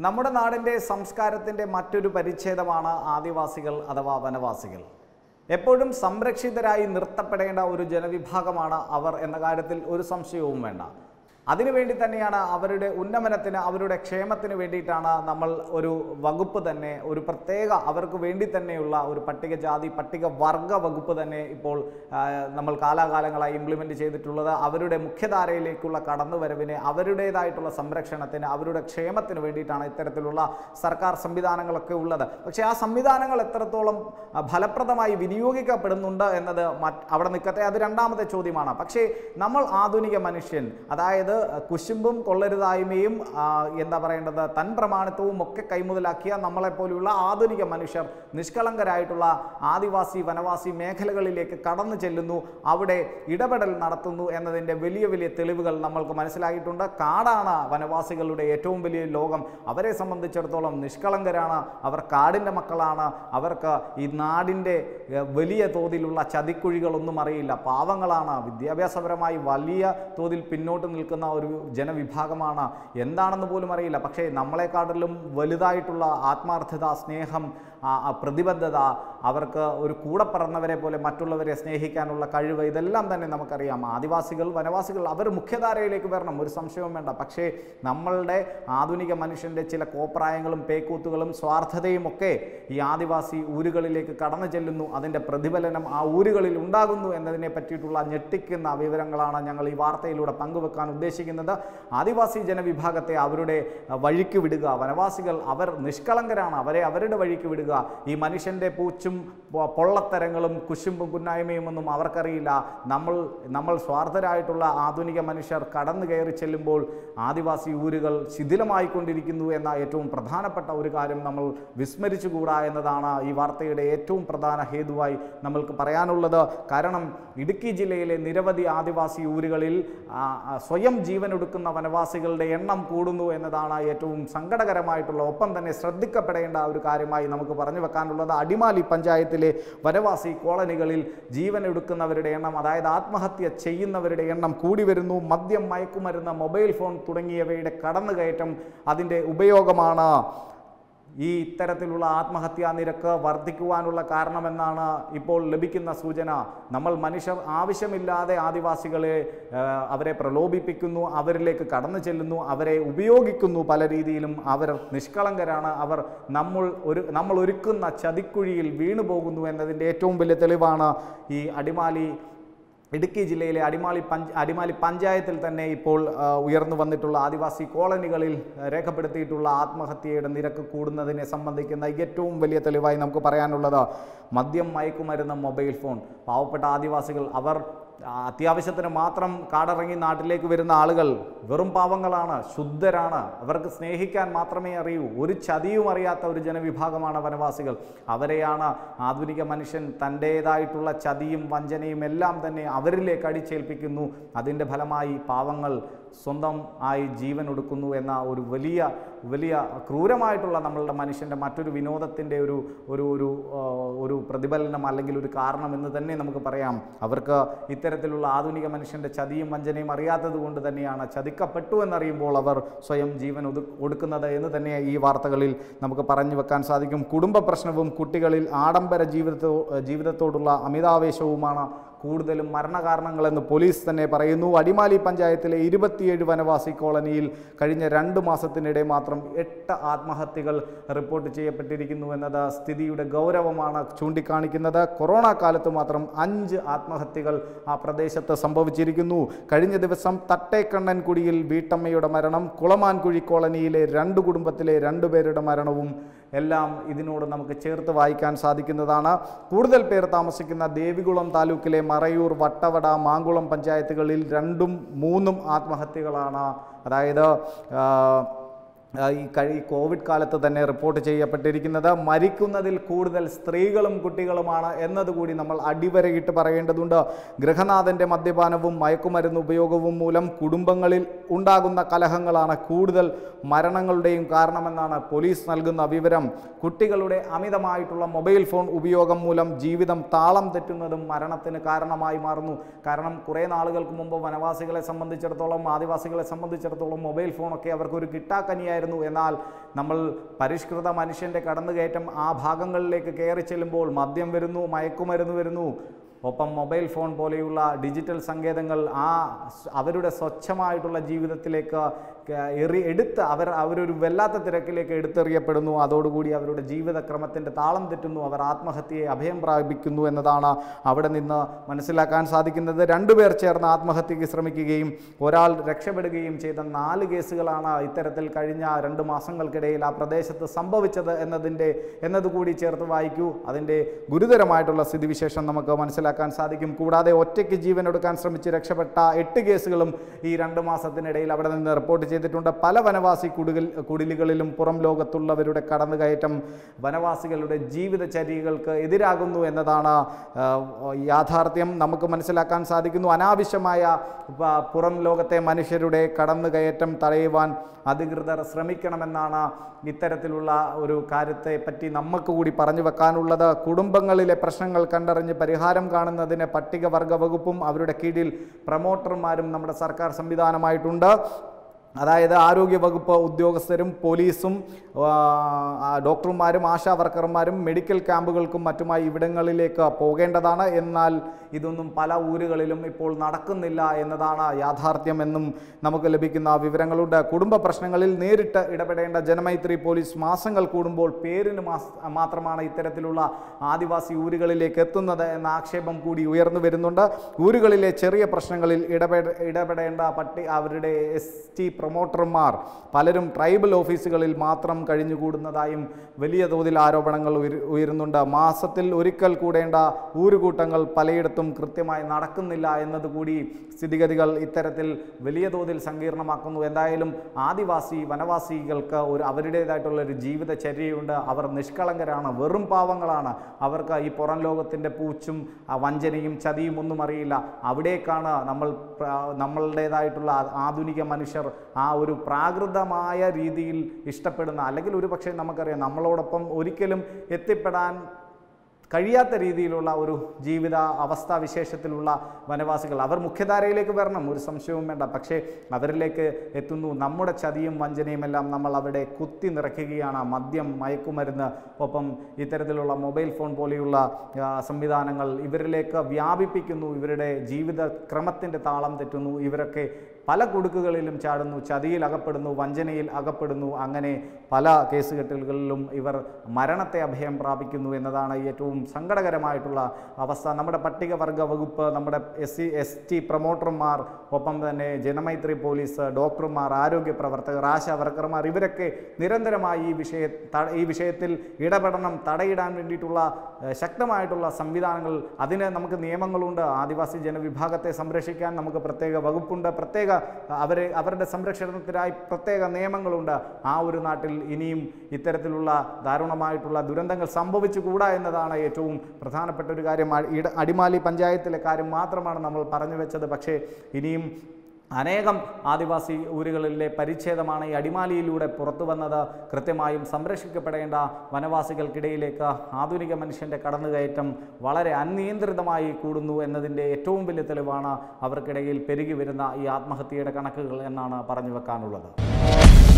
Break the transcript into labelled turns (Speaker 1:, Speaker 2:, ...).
Speaker 1: നമ്മുടെ നാടിൻ്റെ സംസ്കാരത്തിൻ്റെ മറ്റൊരു പരിച്ഛേദമാണ് ആദിവാസികൾ അഥവാ വനവാസികൾ എപ്പോഴും സംരക്ഷിതരായി നിർത്തപ്പെടേണ്ട ഒരു ജനവിഭാഗമാണ് അവർ എന്ന കാര്യത്തിൽ ഒരു സംശയവും വേണ്ട അതിനുവേണ്ടി തന്നെയാണ് അവരുടെ ഉന്നമനത്തിന് അവരുടെ ക്ഷേമത്തിന് വേണ്ടിയിട്ടാണ് നമ്മൾ ഒരു വകുപ്പ് തന്നെ ഒരു പ്രത്യേക അവർക്ക് വേണ്ടി തന്നെയുള്ള ഒരു പട്ടികജാതി പട്ടിക വർഗ വകുപ്പ് തന്നെ ഇപ്പോൾ ആ, നമ്മൾ കാലാകാലങ്ങളായി ഇംപ്ലിമെൻറ്റ് ചെയ്തിട്ടുള്ളത് അവരുടെ മുഖ്യധാരയിലേക്കുള്ള കടന്നുവരവിന് അവരുടേതായിട്ടുള്ള സംരക്ഷണത്തിന് അവരുടെ ക്ഷേമത്തിന് വേണ്ടിയിട്ടാണ് ഇത്തരത്തിലുള്ള സർക്കാർ സംവിധാനങ്ങളൊക്കെ ഉള്ളത് പക്ഷേ ആ സംവിധാനങ്ങൾ എത്രത്തോളം ആ, ഫലപ്രദമായി വിനിയോഗിക്കപ്പെടുന്നുണ്ട് എന്നത് മറ്റ് അവിടെ നിൽക്കട്ടെ അത് രണ്ടാമത്തെ ചോദ്യമാണ് പക്ഷേ നമ്മൾ ആധുനിക മനുഷ്യൻ അതായത് കുശുമ്പും കൊള്ളരുതായ്മയും ആ, എന്താ പറയേണ്ടത് തൻ പ്രമാണിത്വവും ഒക്കെ കൈമുതലാക്കിയ നമ്മളെപ്പോലെയുള്ള ആധുനിക മനുഷ്യർ നിഷ്കളങ്കരായിട്ടുള്ള ആദിവാസി വനവാസി മേഖലകളിലേക്ക് കടന്നു ചെല്ലുന്നു അവിടെ ഇടപെടൽ നടത്തുന്നു എന്നതിൻ്റെ വലിയ വലിയ തെളിവുകൾ നമ്മൾക്ക് മനസ്സിലായിട്ടുണ്ട് കാടാണ് വനവാസികളുടെ ഏറ്റവും വലിയ ലോകം അവരെ സംബന്ധിച്ചിടത്തോളം നിഷ്കളങ്കരാണ് അവർ കാടിൻ്റെ മക്കളാണ് അവർക്ക് ഈ നാടിൻ്റെ ഏഹ്, വലിയ തോതിലുള്ള ചതിക്കുഴികളൊന്നും അറിയില്ല പാവങ്ങളാണ് വിദ്യാഭ്യാസപരമായി വലിയ തോതിൽ പിന്നോട്ട് നിൽക്കുന്ന ഒരു ജനവിഭാഗമാണ് എന്താണെന്ന് പോലും അറിയില്ല പക്ഷേ നമ്മളെക്കാട്ടിലും വലുതായിട്ടുള്ള ആത്മാർത്ഥത സ്നേഹം ആ, ആ പ്രതിബദ്ധത അവർക്ക് ഒരു കൂടെ പറന്നവരെ പോലെ മറ്റുള്ളവരെ സ്നേഹിക്കാനുള്ള കഴിവ് ഇതെല്ലാം തന്നെ നമുക്കറിയാം ആദിവാസികൾ വനവാസികൾ അവർ മുഖ്യധാരയിലേക്ക് വരണം ഒരു സംശയവും വേണ്ട പക്ഷേ നമ്മളുടെ ആധുനിക മനുഷ്യൻ്റെ ചില കോപ്രായങ്ങളും പേക്കൂത്തുകളും സ്വാർത്ഥതയും ഒക്കെ ഈ ആദിവാസി ഊരുകളിലേക്ക് കടന്നു ചെല്ലുന്നു അതിൻ്റെ പ്രതിഫലനം ആ ഊരുകളിൽ ഉണ്ടാകുന്നു എന്നതിനെ പറ്റിയിട്ടുള്ള ഞെട്ടിക്കുന്ന വിവരങ്ങളാണ് ഞങ്ങൾ ഈ വാർത്തയിലൂടെ പങ്കുവെക്കാൻ ഉദ്ദേശിക്കുന്നത് ആദിവാസി ജനവിഭാഗത്തെ അവരുടെ അഹ്, വഴിക്ക് വിടുക വനവാസികൾ അവർ നിഷ്കളങ്കരാണ് അവരെ അവരുടെ വഴിക്ക് വിടുക ഈ മനുഷ്യൻ്റെ പൂച്ചും പൊ- പൊള്ളത്തരങ്ങളും കുശുമ്പും കുന്നായ്മയും ഒന്നും അവർക്കറിയില്ല നമ്മൾ നമ്മൾ സ്വാർത്ഥരായിട്ടുള്ള ആധുനിക മനുഷ്യർ കടന്നു കയറി ചെല്ലുമ്പോൾ ആദിവാസി ഊരുകൾ ശിഥിലമായിക്കൊണ്ടിരിക്കുന്നു എന്ന ഏറ്റവും പ്രധാനപ്പെട്ട ഒരു കാര്യം നമ്മൾ വിസ്മരിച്ചുകൂടാ എന്നതാണ് ഈ വാർത്തയുടെ ഏറ്റവും പ്രധാന ഹേതുവായി നമ്മൾക്ക് പറയാനുള്ളത് കാരണം ഇടുക്കി ജില്ലയിലെ നിരവധി ആദിവാസി ഊരുകളിൽ ആ, ആ, സ്വയം ജീവനൊടുക്കുന്ന വനവാസികളുടെ എണ്ണം കൂടുന്നു എന്നതാണ് ഏറ്റവും സങ്കടകരമായിട്ടുള്ള ഒപ്പം തന്നെ ശ്രദ്ധിക്കപ്പെടേണ്ട ഒരു കാര്യമായി നമുക്ക് പറഞ്ഞു വെക്കാനുള്ളത് അടിമാലി പഞ്ചായത്തിലെ വനവാസി കോളനികളിൽ ജീവൻ എടുക്കുന്നവരുടെ എണ്ണം അതായത് ആത്മഹത്യ ചെയ്യുന്നവരുടെ എണ്ണം കൂടി വരുന്നു മദ്യം മയക്കുമരുന്ന് മൊബൈൽ ഫോൺ തുടങ്ങിയവയുടെ കടന്നുകയറ്റം അതിൻ്റെ ഉപയോഗമാണ് ഈ ഇത്തരത്തിലുള്ള ആത്മഹത്യാ നിരക്ക് വർദ്ധിക്കുവാനുള്ള കാരണമെന്നാണ് ഇപ്പോൾ ലഭിക്കുന്ന സൂചന നമ്മൾ മനുഷ്യർ ആവശ്യമില്ലാതെ ആദിവാസികളെ ആ, അവരെ പ്രലോഭിപ്പിക്കുന്നു അവരിലേക്ക് കടന്നു ചെല്ലുന്നു അവരെ ഉപയോഗിക്കുന്നു പല രീതിയിലും അവർ നിഷ്കളങ്കരാണ് അവർ നമ്മൾ ഒരു നമ്മൾ ഒരുക്കുന്ന ചതിക്കുഴിയിൽ വീണു പോകുന്നു എന്നതിൻ്റെ ഏറ്റവും വലിയ തെളിവാണ് ഈ അടിമാലി ഇടുക്കി ജില്ലയിലെ അടിമാലി പഞ്ച് അടിമാലി പഞ്ചായത്തിൽ തന്നെ ഇപ്പോൾ ആ, ഉയർന്നു വന്നിട്ടുള്ള ആദിവാസി കോളനികളിൽ ആ, രേഖപ്പെടുത്തിയിട്ടുള്ള ആത്മഹത്യയുടെ നിരക്ക് കൂടുന്നതിനെ സംബന്ധിക്കുന്ന ഏറ്റവും വലിയ തെളിവായി നമുക്ക് പറയാനുള്ളത് മദ്യം മയക്കുമരുന്ന് മൊബൈൽ ഫോൺ പാവപ്പെട്ട ആദിവാസികൾ അവർ ആ, അത്യാവശ്യത്തിന് മാത്രം കാടിറങ്ങി നാട്ടിലേക്ക് വരുന്ന ആളുകൾ വെറും പാവങ്ങളാണ് ശുദ്ധരാണ് അവർക്ക് സ്നേഹിക്കാൻ മാത്രമേ അറിയൂ ഒരു ചതിയും അറിയാത്ത ഒരു ജനവിഭാഗമാണ് വനവാസികൾ അവരെയാണ് ആധുനിക മനുഷ്യൻ തൻ്റേതായിട്ടുള്ള ചതിയും വഞ്ചനയും എല്ലാം തന്നെ അവരിലേക്ക് അടിച്ചേൽപ്പിക്കുന്നു അതിൻ്റെ ഫലമായി പാവങ്ങൾ സ്വന്തം ആയി ജീവൻ ഒടുക്കുന്നു എന്ന ഒരു വലിയ വലിയ ക്രൂരമായിട്ടുള്ള നമ്മളുടെ മനുഷ്യൻ്റെ മറ്റൊരു വിനോദത്തിൻ്റെ ഒരു ഒരു ഒരു ആ, ഒരു പ്രതിഫലനം അല്ലെങ്കിൽ ഒരു കാരണം എന്ന് തന്നെ നമുക്ക് പറയാം അവർക്ക് ഇത്തരത്തിലുള്ള ആധുനിക മനുഷ്യൻ്റെ ചതിയും വഞ്ചനയും അറിയാത്തത് കൊണ്ട് തന്നെയാണ് ചതിക്കപ്പെട്ടു എന്നറിയുമ്പോൾ അവർ സ്വയം ജീവൻ ഒതു കൊടുക്കുന്നത് എന്ന് തന്നെ ഈ വാർത്തകളിൽ നമുക്ക് പറഞ്ഞു വെക്കാൻ സാധിക്കും കുടുംബ പ്രശ്നവും കുട്ടികളിൽ ആഡംബര ജീവിതത്തോ ജീവിതത്തോടുള്ള അമിതാവേശവുമാണ് കൂടുതലും മരണകാരണങ്ങളെന്ന് പോലീസ് തന്നെ പറയുന്നു അടിമാലി പഞ്ചായത്തിലെ ഇരുപത്തിയേഴ് വനവാസി കോളനിയിൽ കഴിഞ്ഞ രണ്ട് മാസത്തിനിടെ മാത്രം എട്ട് ആത്മഹത്യകൾ റിപ്പോർട്ട് ചെയ്യപ്പെട്ടിരിക്കുന്നു എന്നത് സ്ഥിതിയുടെ ഗൗരവമാണ് ചൂണ്ടിക്കാണിക്കുന്നത് കൊറോണ കാലത്ത് മാത്രം അഞ്ച് ആത്മഹത്യകൾ ആ പ്രദേശത്ത് സംഭവിച്ചിരിക്കുന്നു കഴിഞ്ഞ ദിവസം തട്ടേക്കണ്ണൻകുടിയിൽ വീട്ടമ്മയുടെ മരണം കുളമാൻകുഴി കോളനിയിലെ രണ്ട് കുടുംബത്തിലെ രണ്ടുപേരുടെ മരണവും എല്ലാം ഇതിനോട് നമുക്ക് ചേർത്ത് വായിക്കാൻ സാധിക്കുന്നതാണ് കൂടുതൽ പേർ താമസിക്കുന്ന ദേവികുളം താലൂക്കിലെ മറയൂർ വട്ടവട മാങ്കുളം പഞ്ചായത്തുകളിൽ രണ്ടും മൂന്നും ആത്മഹത്യകളാണ് അതായത് ആ, ആ, ഈ കഴി കോവിഡ് കാലത്ത് തന്നെ റിപ്പോർട്ട് ചെയ്യപ്പെട്ടിരിക്കുന്നത് മരിക്കുന്നതിൽ കൂടുതൽ സ്ത്രീകളും കുട്ടികളുമാണ് എന്നതുകൂടി നമ്മൾ അടിവരയിട്ട് പറയേണ്ടതുണ്ട് ഗൃഹനാഥൻ്റെ മദ്യപാനവും മയക്കുമരുന്ന് ഉപയോഗവും മൂലം കുടുംബങ്ങളിൽ ഉണ്ടാകുന്ന കലഹങ്ങളാണ് കൂടുതൽ മരണങ്ങളുടെയും കാരണമെന്നാണ് പോലീസ് നൽകുന്ന വിവരം കുട്ടികളുടെ അമിതമായിട്ടുള്ള മൊബൈൽ ഫോൺ ഉപയോഗം മൂലം ജീവിതം താളം തെറ്റുന്നതും മരണത്തിന് കാരണമായി മാറുന്നു കാരണം കുറേ നാളുകൾക്ക് മുമ്പ് വനവാസികളെ സംബന്ധിച്ചിടത്തോളം ആദിവാസികളെ സംബന്ധിച്ചിടത്തോളം മൊബൈൽ ഫോണൊക്കെ അവർക്ക് ഒരു കിട്ടാക്കനിയായിരുന്നു തന്നെയായിരുന്നു എന്നാൽ നമ്മൾ പരിഷ്കൃത മനുഷ്യൻ്റെ കടന്നുകയറ്റം ആ ഭാഗങ്ങളിലേക്ക് കയറി ചെല്ലുമ്പോൾ മദ്യം വരുന്നു മയക്കുമരുന്ന് വരുന്നു ഒപ്പം മൊബൈൽ ഫോൺ പോലെയുള്ള ഡിജിറ്റൽ സങ്കേതങ്ങൾ ആ സ് അവരുടെ സ്വച്ഛമായിട്ടുള്ള ജീവിതത്തിലേക്ക് ക- എറി എടുത്ത് അവർ അവരൊരു വല്ലാത്ത തിരക്കിലേക്ക് എടുത്തെറിയപ്പെടുന്നു അതോടുകൂടി അവരുടെ ജീവിതക്രമത്തിൻ്റെ താളം തെറ്റുന്നു അവർ ആത്മഹത്യയെ അഭയം പ്രാപിക്കുന്നു എന്നതാണ് അവിടെ നിന്ന് മനസ്സിലാക്കാൻ സാധിക്കുന്നത് രണ്ടുപേർ ചേർന്ന് ആത്മഹത്യയ്ക്ക് ശ്രമിക്കുകയും ഒരാൾ രക്ഷപ്പെടുകയും ചെയ്ത നാല് കേസുകളാണ് ഇത്തരത്തിൽ കഴിഞ്ഞ രണ്ട് മാസങ്ങൾക്കിടയിൽ ആ പ്രദേശത്ത് സംഭവിച്ചത് എന്നതിൻ്റെ എന്നതുകൂടി ചേർത്ത് വായിക്കൂ അതിൻ്റെ ഗുരുതരമായിട്ടുള്ള സ്ഥിതിവിശേഷം നമുക്ക് മനസ്സിലാക്കാൻ സാധിക്കും കൂടാതെ ഒറ്റയ്ക്ക് ജീവൻ എടുക്കാൻ ശ്രമിച്ച് രക്ഷപ്പെട്ട എട്ട് കേസുകളും ഈ രണ്ട് മാസത്തിനിടയിൽ അവിടെ നിന്ന് റിപ്പോർട്ട് ചെയ്തിട്ടുണ്ട് പല വനവാസി കുടുകിൽ കുടിലുകളിലും പുറം ലോകത്തുള്ളവരുടെ കടന്നുകയറ്റം വനവാസികളുടെ ജീവിതചര്യകൾക്ക് എതിരാകുന്നു എന്നതാണ് ആ, യാഥാർത്ഥ്യം നമുക്ക് മനസ്സിലാക്കാൻ സാധിക്കുന്നു അനാവശ്യമായ പ- പുറം ലോകത്തെ മനുഷ്യരുടെ കടന്നുകയറ്റം തടയുവാൻ അധികൃതർ ശ്രമിക്കണമെന്നാണ് ഇത്തരത്തിലുള്ള ഒരു കാര്യത്തെ പറ്റി നമുക്ക് കൂടി പറഞ്ഞു വെക്കാനുള്ളത് കുടുംബങ്ങളിലെ പ്രശ്നങ്ങൾ കണ്ടറിഞ്ഞ് പരിഹാരം കാണുന്നതിന് പട്ടികവർഗ വകുപ്പും അവരുടെ കീഴിൽ പ്രൊമോട്ടർമാരും നമ്മുടെ സർക്കാർ സംവിധാനമായിട്ടുണ്ട് അതായത് ആരോഗ്യ വകുപ്പ് ഉദ്യോഗസ്ഥരും പോലീസും ആ, ആ, ഡോക്ടർമാരും ആശാ വർക്കർമാരും മെഡിക്കൽ ക്യാമ്പുകൾക്കും മറ്റുമായി ഇവിടങ്ങളിലേക്ക് പോകേണ്ടതാണ് എന്നാൽ ഇതൊന്നും പല ഊരുകളിലും ഇപ്പോൾ നടക്കുന്നില്ല എന്നതാണ് യാഥാർത്ഥ്യമെന്നും നമുക്ക് ലഭിക്കുന്ന വിവരങ്ങളുണ്ട് കുടുംബ പ്രശ്നങ്ങളിൽ നേരിട്ട് ഇടപെടേണ്ട ജനമൈത്രി പോലീസ് മാസങ്ങൾ കൂടുമ്പോൾ പേരിന് മാസ് മാത്രമാണ് ഇത്തരത്തിലുള്ള ആദിവാസി ഊരുകളിലേക്ക് എത്തുന്നത് എന്ന ആക്ഷേപം കൂടി ഉയർന്നു വരുന്നുണ്ട് ഊരുകളിലെ ചെറിയ പ്രശ്നങ്ങളിൽ ഇടപെട ഇടപെടേണ്ട പട്ടി അവരുടെ എസ് ടി പ്രൊമോട്ടർമാർ പലരും ട്രൈബൽ ഓഫീസുകളിൽ മാത്രം കഴിഞ്ഞുകൂടുന്നതായും വലിയ തോതിൽ ആരോപണങ്ങൾ ഉയരു- ഉയരുന്നുണ്ട് മാസത്തിൽ ഒരിക്കൽ കൂടേണ്ട ഊരുകൂട്ടങ്ങൾ പലയിടത്തും കൃത്യമായി നടക്കുന്നില്ല എന്നതുകൂടി സ്ഥിതിഗതികൾ ഇത്തരത്തിൽ വലിയ തോതിൽ സങ്കീർണമാക്കുന്നു എന്തായാലും ആദിവാസി വനവാസികൾക്ക് ഒരു അവരുടേതായിട്ടുള്ള ഒരു ജീവിതചര്യയുണ്ട് അവർ നിഷ്കളങ്കരാണ് വെറും പാവങ്ങളാണ് അവർക്ക് ഈ പുറം ലോകത്തിൻ്റെ പൂച്ചും ആ വഞ്ചനയും ചതിയും ഒന്നും അറിയില്ല അവിടേക്കാണ് നമ്മൾ പ്ര- നമ്മളുടേതായിട്ടുള്ള ആ- ആധുനിക മനുഷ്യർ ആ ഒരു പ്രാകൃതമായ രീതിയിൽ ഇഷ്ടപ്പെടുന്ന അല്ലെങ്കിൽ ഒരു പക്ഷേ നമുക്കറിയാം നമ്മളോടൊപ്പം ഒരിക്കലും എത്തിപ്പെടാൻ കഴിയാത്ത രീതിയിലുള്ള ഒരു ജീവിത അവസ്ഥാവിശേഷത്തിലുള്ള വനവാസികൾ അവർ മുഖ്യധാരയിലേക്ക് വരണം ഒരു സംശയവും വേണ്ട പക്ഷേ അവരിലേക്ക് എത്തുന്നു നമ്മുടെ ചതിയും വഞ്ചനയും എല്ലാം നമ്മൾ അവിടെ കുത്തി നിറയ്ക്കുകയാണ് മദ്യം മയക്കുമരുന്ന് ഒപ്പം ഇത്തരത്തിലുള്ള മൊബൈൽ ഫോൺ പോലെയുള്ള ആ, സംവിധാനങ്ങൾ ഇവരിലേക്ക് വ്യാപിപ്പിക്കുന്നു ഇവരുടെ ജീവിത ക്രമത്തിൻ്റെ താളം തെറ്റുന്നു ഇവരൊക്കെ പല കുടുക്കുകളിലും ചാടുന്നു ചതിയിൽ അകപ്പെടുന്നു വഞ്ചനയിൽ അകപ്പെടുന്നു അങ്ങനെ പല കേസുകെട്ടുകളിലും ഇവർ മരണത്തെ അഭയം പ്രാപിക്കുന്നു എന്നതാണ് ഏറ്റവും സങ്കടകരമായിട്ടുള്ള അവസ്ഥ നമ്മുടെ പട്ടികവർഗ വകുപ്പ് നമ്മുടെ എസ് സി എസ് ടി പ്രൊമോട്ടർമാർ ഒപ്പം തന്നെ ജനമൈത്രി പോലീസ് ഡോക്ടർമാർ ആരോഗ്യ പ്രവർത്തകർ ആശാ വർക്കർമാർ ഇവരൊക്കെ നിരന്തരമായി ഈ വിഷയ ത- ഈ വിഷയത്തിൽ ഇടപെടണം തടയിടാൻ വേണ്ടിയിട്ടുള്ള ഏഹ്, ശക്തമായിട്ടുള്ള സംവിധാനങ്ങൾ അതിന് നമുക്ക് നിയമങ്ങളുണ്ട് ആദിവാസി ജനവിഭാഗത്തെ സംരക്ഷിക്കാൻ നമുക്ക് പ്രത്യേക വകുപ്പുണ്ട് പ്രത്യേക അവരെ അവരുടെ സംരക്ഷണത്തിനായി പ്രത്യേക നിയമങ്ങളുണ്ട് ആ ഒരു നാട്ടിൽ ഇനിയും ഇത്തരത്തിലുള്ള ദാരുണമായിട്ടുള്ള ദുരന്തങ്ങൾ സംഭവിച്ചുകൂടാ എന്നതാണ് ഏറ്റവും പ്രധാനപ്പെട്ട ഒരു കാര്യം അ- ഇട- അടിമാലി പഞ്ചായത്തിലെ കാര്യം മാത്രമാണ് നമ്മൾ പറഞ്ഞു വെച്ചത് പക്ഷേ ഇനിയും അനേകം ആദിവാസി ഊരുകളിലെ പരിച്ഛേദമാണ് ഈ അടിമാലിയിലൂടെ പുറത്തു വന്നത് കൃത്യമായും സംരക്ഷിക്കപ്പെടേണ്ട വനവാസികൾക്കിടയിലേക്ക് ആധുനിക മനുഷ്യൻ്റെ കടന്നുകയറ്റം വളരെ അനിയന്ത്രിതമായി കൂടുന്നു എന്നതിൻ്റെ ഏറ്റവും വലിയ തെളിവാണ് അവർക്കിടയിൽ പെരുകി വരുന്ന ഈ ആത്മഹത്യയുടെ കണക്കുകൾ എന്നാണ് പറഞ്ഞു വെക്കാനുള്ളത്